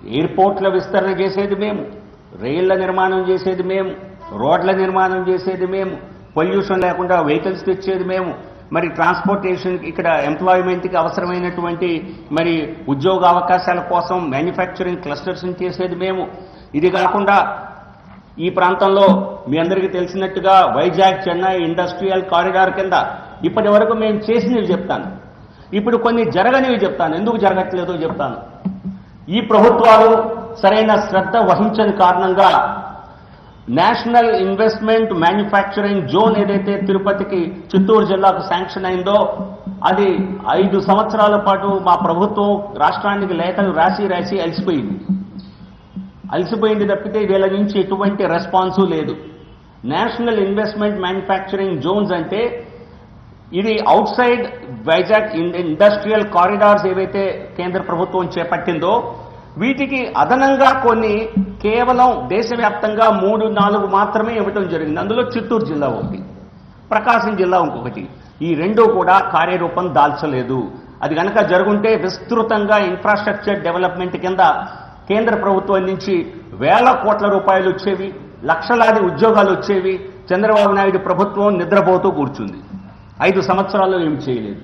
ఎయిర్పోర్ట్ల విస్తరణ చేసేది మేము రైళ్ల నిర్మాణం చేసేది మేము రోడ్ల నిర్మాణం చేసేది మేము పొల్యూషన్ లేకుండా వెహికల్స్ తెచ్చేది మేము మరి ట్రాన్స్పోర్టేషన్ ఇక్కడ ఎంప్లాయ్మెంట్కి అవసరమైనటువంటి మరి ఉద్యోగ అవకాశాల కోసం మ్యానుఫ్యాక్చరింగ్ క్లస్టర్స్ చేసేది మేము ఇది కాకుండా ఈ ప్రాంతంలో మీ అందరికీ తెలిసినట్టుగా వైజాగ్ చెన్నై ఇండస్ట్రియల్ కారిడార్ కింద ఇప్పటి వరకు మేము చేసినవి చెప్తాను ఇప్పుడు కొన్ని జరగనివి చెప్తాను ఎందుకు జరగట్లేదో చెప్తాను ఈ ప్రభుత్వాలు సరైన శ్రద్ధ వహించని కారణంగా నేషనల్ ఇన్వెస్ట్మెంట్ మ్యానుఫ్యాక్చరింగ్ జోన్ ఏదైతే తిరుపతికి చిత్తూరు జిల్లాకు శాంక్షన్ అయిందో అది ఐదు సంవత్సరాల పాటు మా ప్రభుత్వం రాష్ట్రానికి లేఖలు రాసి రాసి అలసిపోయింది అలసిపోయింది తప్పితే వీళ్ళ నుంచి ఎటువంటి రెస్పాన్సు లేదు నేషనల్ ఇన్వెస్ట్మెంట్ మ్యానుఫ్యాక్చరింగ్ జోన్స్ అంటే ఇది అవుట్ సైడ్ వైజాగ్ ఇన్- ఇండస్ట్రియల్ కారిడార్స్ ఏవైతే కేంద్ర ప్రభుత్వం చేపట్టిందో వీటికి అదనంగా కొన్ని కేవలం దేశవ్యాప్తంగా మూడు నాలుగు మాత్రమే ఇవ్వటం జరిగింది అందులో చిత్తూరు జిల్లా ఒకటి ప్రకాశం జిల్లా ఇంకొకటి ఈ రెండు కూడా కార్యరూపం దాల్చలేదు అది కనుక జరుగుంటే విస్తృతంగా ఇన్ఫ్రాస్ట్రక్చర్ డెవలప్మెంట్ కింద కేంద్ర ప్రభుత్వం నుంచి వేల కోట్ల రూపాయలు వచ్చేవి లక్షలాది ఉద్యోగాలు వచ్చేవి చంద్రబాబు నాయుడు ప్రభుత్వం నిద్రపోతూ కూర్చుంది ఐదు సంవత్సరాల్లో ఏం చేయలేదు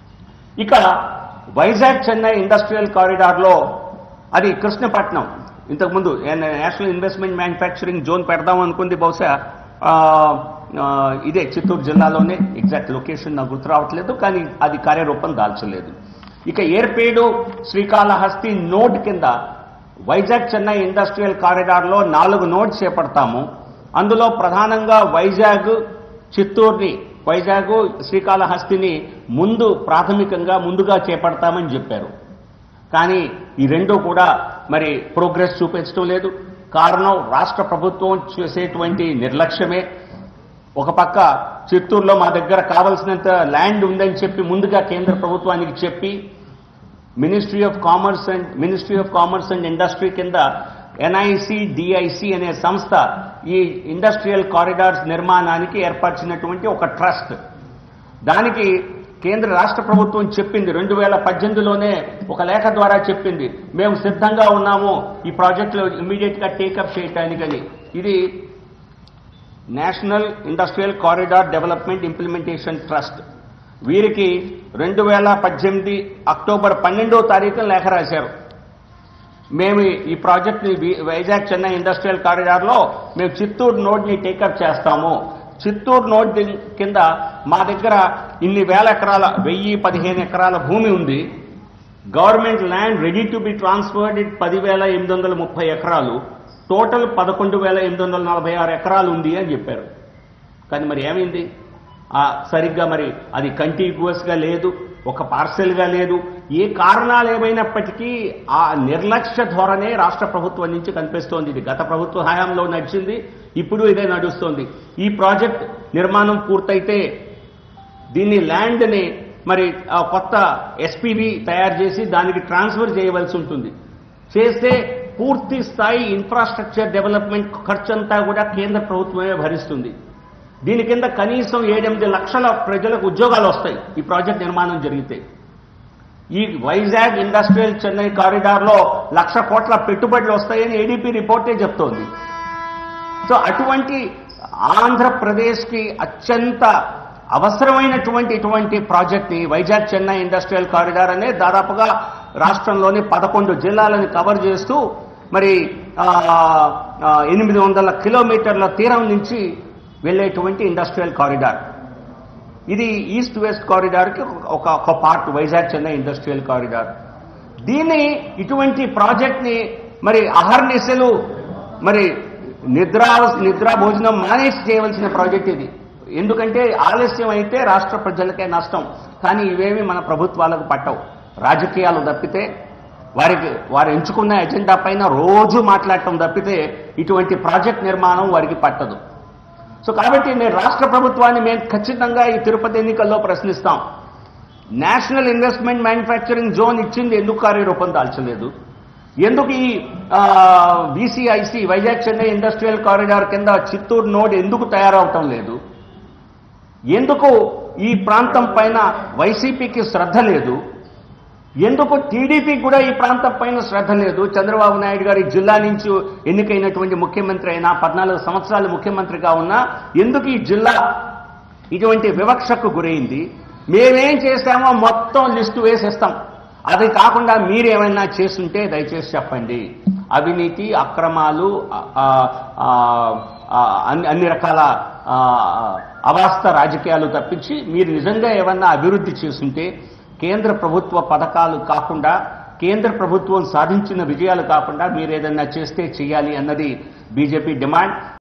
ఇక వైజాగ్ చెన్నై ఇండస్ట్రియల్ కారిడార్లో అది కృష్ణపట్నం ఇంతకుముందు నేషనల్ ఇన్వెస్ట్మెంట్ మ్యానుఫ్యాక్చరింగ్ జోన్ పెడదాం అనుకుంది బహుశా ఆ, ఆ, ఇదే చిత్తూరు జిల్లాలోనే ఎగ్జాక్ట్ లొకేషన్ నాకు గుర్తు రావట్లేదు కానీ అది కార్యరూపం దాల్చలేదు ఇక ఏర్పేడు శ్రీకాళహస్తి నోడ్ కింద వైజాగ్ చెన్నై ఇండస్ట్రియల్ కారిడార్లో నాలుగు నోడ్స్ చేపడతాము అందులో ప్రధానంగా వైజాగ్ చిత్తూరుని వైజాగ్ శ్రీకాళహస్తిని ముందు ప్రాథమికంగా ముందుగా చేపడతామని చెప్పారు కానీ ఈ రెండు కూడా మరి ప్రోగ్రెస్ చూపించడం లేదు కారణం రాష్ట్ర ప్రభుత్వం చేసేటువంటి నిర్లక్ష్యమే ఒక పక్క చిత్తూరులో మా దగ్గర కావలసినంత ల్యాండ్ ఉందని చెప్పి ముందుగా కేంద్ర ప్రభుత్వానికి చెప్పి ministry of commerce and ministry of commerce and industry కింద ఎన్ఐసి డిఐసి అనే సంస్థ ఈ ఇండస్ట్రియల్ కారిడార్స్ నిర్మాణానికి ఏర్పరిచినటువంటి ఒక ట్రస్ట్ దానికి కేంద్ర రాష్ట్ర ప్రభుత్వం చెప్పింది రెండు వేల పద్దెనిమిదిలోనే ఒక లేఖ ద్వారా చెప్పింది మేము సిద్ధంగా ఉన్నాము ఈ ప్రాజెక్టులో ఇమ్మీడియట్ గా టేకప్ చేయటానికని ఇది national industrial corridor development implementation trust వీరికి రెండు వేల పద్దెనిమిది అక్టోబర్ పన్నెండో తారీఖున లేఖ రాశారు మేము ఈ ప్రాజెక్ట్ని వి- వైజాగ్ చెన్నై ఇండస్ట్రియల్ కారిడార్లో మేము చిత్తూరు నోడ్ని టేకప్ చేస్తాము చిత్తూరు నోడ్ ది- కింద మా దగ్గర ఇన్ని వేల ఎకరాల వెయ్యి పదిహేను ఎకరాల భూమి ఉంది government land ready to be transferred it పదివేల ఎనిమిది వందల ముప్పై ఎకరాలు టోటల్ పదకొండు వేల ఎనిమిది వందల నలభై ఆరు ఎకరాలు ఉంది అని చెప్పారు కానీ మరి ఏమైంది ఆ సరిగ్గా మరి అది కంటిన్యూస్ గా లేదు ఒక పార్సెల్ గా లేదు ఏ కారణాలు ఏమైనప్పటికీ ఆ నిర్లక్ష్య ధోరణే రాష్ట్ర ప్రభుత్వం నుంచి కనిపిస్తోంది ఇది గత ప్రభుత్వ హయాంలో నడిచింది ఇప్పుడు ఇదే నడుస్తోంది ఈ ప్రాజెక్ట్ నిర్మాణం పూర్తయితే దీన్ని ల్యాండ్ని మరి ఆ కొత్త ఎస్పీవి తయారు చేసి దానికి ట్రాన్స్ఫర్ చేయవలసి ఉంటుంది చేస్తే పూర్తి స్థాయి ఇన్ఫ్రాస్ట్రక్చర్ డెవలప్మెంట్ ఖర్చంతా కూడా కేంద్ర ప్రభుత్వమే భరిస్తుంది దీని కింద కనీసం ఏడెనిమిది లక్షల ప్రజలకు ఉద్యోగాలు వస్తాయి ఈ ప్రాజెక్ట్ నిర్మాణం జరిగితే ఈ వైజాగ్ ఇండస్ట్రియల్ చెన్నై కారిడార్లో లక్ష కోట్ల పెట్టుబడులు వస్తాయని ఏడీపీ రిపోర్టే చెప్తోంది సో అటువంటి ఆంధ్రప్రదేశ్కి అత్యంత అవసరమైనటువంటి ఇటువంటి ప్రాజెక్ట్ని వైజాగ్ చెన్నై ఇండస్ట్రియల్ కారిడార్ అనే దాదాపుగా రాష్ట్రంలోని పదకొండు జిల్లాలను కవర్ చేస్తూ మరి ఆ, ఆ, ఎనిమిది వందల కిలోమీటర్ల తీరం నుంచి వెళ్ళేటువంటి ఇండస్ట్రియల్ కారిడార్ ఇది ఈస్ట్ వెస్ట్ కారిడార్కి ఒక ఒక part Vizag Chennai industrial corridor దీన్ని ఇటువంటి ప్రాజెక్ట్ని మరి అహర్నిశలు మరి నిద్ర నిద్రా భోజనం మానేసి చేయవలసిన ప్రాజెక్ట్ ఇది ఎందుకంటే ఆలస్యం అయితే రాష్ట్ర ప్రజలకే నష్టం కానీ ఇవేమి మన ప్రభుత్వాలకు పట్టవు రాజకీయాలు తప్పితే వారికి వారు ఎంచుకున్న ఎజెండా పైన రోజు మాట్లాడటం తప్పితే ఇటువంటి ప్రాజెక్ట్ నిర్మాణం వారికి పట్టదు సో కాబట్టి నేను రాష్ట్ర ప్రభుత్వాన్ని మేము ఖచ్చితంగా ఈ తిరుపతి ఎన్నికల్లో ప్రశ్నిస్తాం నేషనల్ ఇన్వెస్ట్మెంట్ మ్యానుఫ్యాక్చరింగ్ జోన్ ఇచ్చింది ఎందుకు కార్యరూపం దాల్చలేదు ఎందుకు ఈ BCIC Vizag Chennai industrial corridor కింద చిత్తూరు నోడ్ ఎందుకు తయారవటం లేదు ఎందుకు ఈ ప్రాంతం పైన వైసీపీకి శ్రద్ధ లేదు ఎందుకు టీడీపీకి కూడా ఈ ప్రాంతం పైన శ్రద్ధ లేదు చంద్రబాబు నాయుడు గారి జిల్లా నుంచి ఎన్నికైనటువంటి ముఖ్యమంత్రి అయినా పద్నాలుగు సంవత్సరాలు ముఖ్యమంత్రిగా ఉన్నా ఎందుకు ఈ జిల్లా ఇటువంటి వివక్షకు గురైంది మేమేం చేశామో మొత్తం లిస్టు వేసేస్తాం అది కాకుండా మీరేమైనా చేస్తుంటే దయచేసి చెప్పండి అవినీతి అక్రమాలు ఆ, ఆ, ఆ, ఆ, అన్ని అన్ని రకాల ఆ, అవాస్త రాజకీయాలు తప్పించి మీరు నిజంగా ఏమన్నా అభివృద్ధి చేస్తుంటే కేంద్ర ప్రభుత్వ పథకాలు కాకుండా కేంద్ర ప్రభుత్వం సాధించిన విజయాలు కాకుండా మీరు ఏదన్నా చేస్తే చేయాలి అన్నది బీజేపీ డిమాండ్